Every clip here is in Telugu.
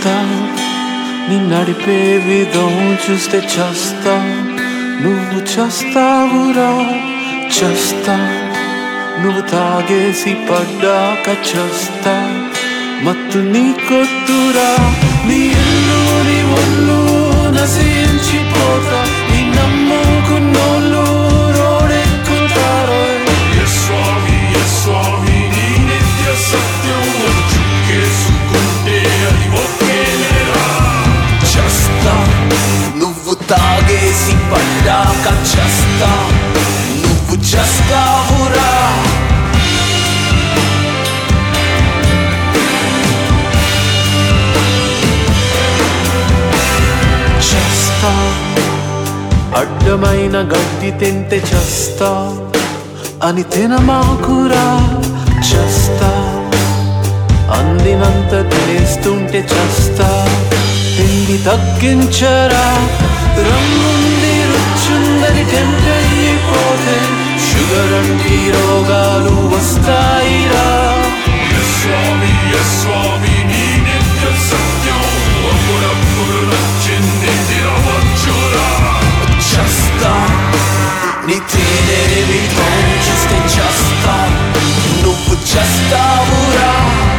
చస్తా నీ నడిపే విధం చూస్తే చస్తా నువ్వు చస్తావురా చస్తా నువ్వు తాగేసి పడ్డాక చస్తా మత్తు నీ కొద్దురా నీ ఇల్లు నీ ఒళ్ళు నశించిపోతా నీ నమ్ముకున్నోళ్ళు రోడెక్కుతారో ఎస్ స్వామి ఎస్ స్వామి నీ నిత్య సత్యం అది చుక్కేసుకుంటే అది ఒకేలేరా చస్తా నువ్వు తాగేసి పడ్డాక చస్తా నువ్వు చస్తావురా చస్తా అడ్డమైన గడ్డి తింటే చస్తా అని తినమాకురా చస్తా అందినంత తినేస్తుంటే చస్తా తిండి తగ్గించరా రంగుంది రుచుందని టెంప్ట్ అయిపోతే షుగర్ అంటే రోగాలు వస్తాయిరా ఎస్ స్వామి ఎస్ స్వామి నీ నిత్య సత్యం అప్పుడప్పుడు నచ్చింది తినవచ్చురా చస్తా నీ తినే విధం చూస్తే చస్తా నువ్వు చస్తావురా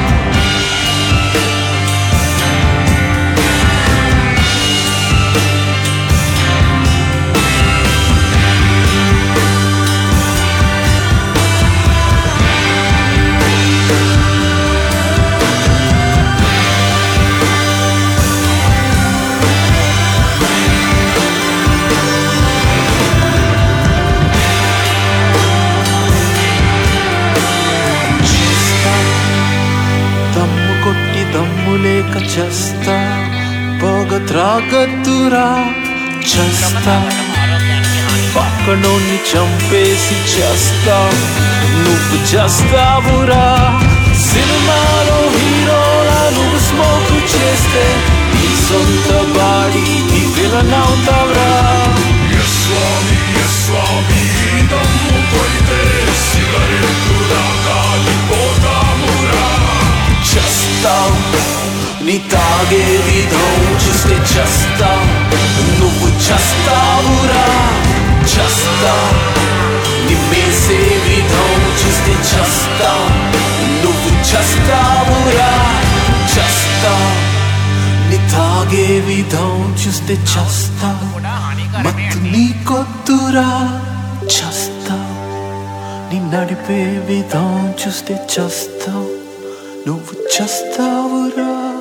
చేస్తా దమ్ము కొట్టి దమ్ము లేక చేస్తా పొగ త్రాగద్దురా చేస్తా పక్కనోని చంపేసి చేస్తా నువ్వు చేస్తావురా సినిమాలో హీరోలా నువ్వు స్మోక్ చేస్తే నీ సొంత బాడీ నీ విలన్ అవుతావురా ఎస్ స్వామి ఎస్ స్వామి ఈ దమ్ము కొడితే సిగరెట్టు దాకా పోతామురా చస్తావు నీ తాగే విధం చూస్తే చస్తావు నువ్వు చస్తావురా చస్తా నీ మేసే విధం చూస్తే చస్తావు నువ్వు చస్తావురా చస్తా నీ తాగే విధం చూస్తే చస్తా మత్తు నీ కొద్దురా చస్తా నీ నడిపే విధం చూస్తే చస్తావు నువ్వు చస్తావురా